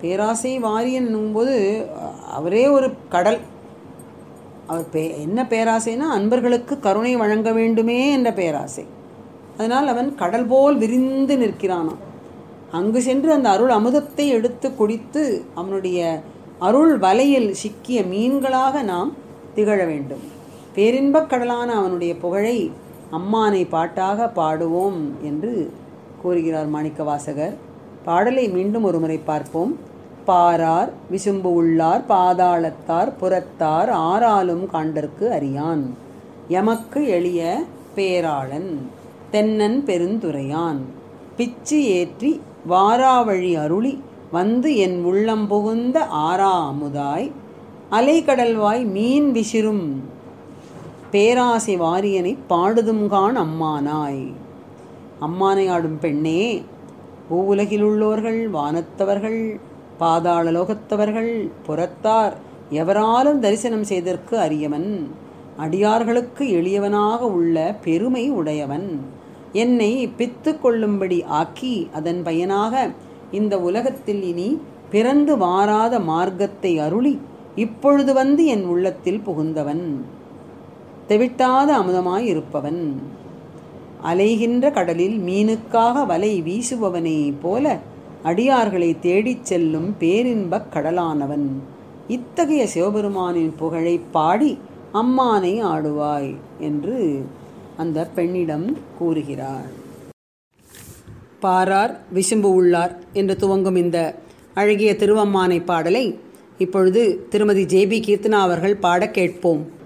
பேராசை வாரியன் என்னும்போது அவரே ஒரு கடல் அவர் பே என்ன பேராசைனா அன்பர்களுக்கு கருணை வழங்க வேண்டுமே என்ற பேராசை அதனால் அவன் கடல் போல் விரிந்து நிற்கிறானாம் அங்கு சென்று அந்த அருள் அமுதத்தை எடுத்து குடித்து அவனுடைய அருள் வலையில் சிக்கிய மீன்களாக நாம் திகழ வேண்டும் பேரின்பக் கடலான அவனுடைய புகழை அம்மானை பாட்டாக பாடுவோம் என்று கூறுகிறார் மாணிக்கவாசகர் பாடலை மீண்டும் ஒருமுறை பார்ப்போம் பாரார் விசும்பு உள்ளார் பாதாளத்தார் புறத்தார் ஆறாலும் காண்டற்கு அறியான் எமக்கு எளிய பேராளன் தென்னன் பெருந்துரையான் பிச்சு ஏற்றி வாராவழி அருளி வந்து என் உள்ளம் புகுந்த ஆறா அமுதாய் அலைக்கடல்வாய் மீன் விசிறும் பேராசை வாரியனை பாடுதும்கான் அம்மானாய் அம்மானை ஆடும் பெண்ணே பூவுலகிலுள்ளோர்கள் வானத்தவர்கள் பாதாள லோகத்தவர்கள் புறத்தார் எவராலும் தரிசனம் செய்தற்கு அரியவன் அடியார்களுக்கு எளியவனாக உள்ள பெருமை உடையவன் என்னை பித்து கொள்ளும்படி ஆக்கி அதன் பயனாக இந்த உலகத்தில் இனி பிறந்து வாராத மார்க்கத்தை அருளி இப்பொழுது வந்து என் உள்ளத்தில் புகுந்தவன் தெவிட்டாத அமுதமாய் இருப்பவன் அலைகின்ற கடலில் மீனுக்காக வலை வீசுபவனை போல அடியார்களை தேடிச் செல்லும் பேரின்பக் கடலானவன் இத்தகைய சிவபெருமானின் புகழை பாடி அம்மானை ஆடுவாய் என்று அந்த பெண்ணிடம் கூறுகிறார் பாரார் விசும்பு உள்ளார் என்று துவங்கும் இந்த அழகிய திருவம்மானை பாடலை இப்பொழுது திருமதி ஜேபி கீர்த்தனா அவர்கள் பாட கேட்போம்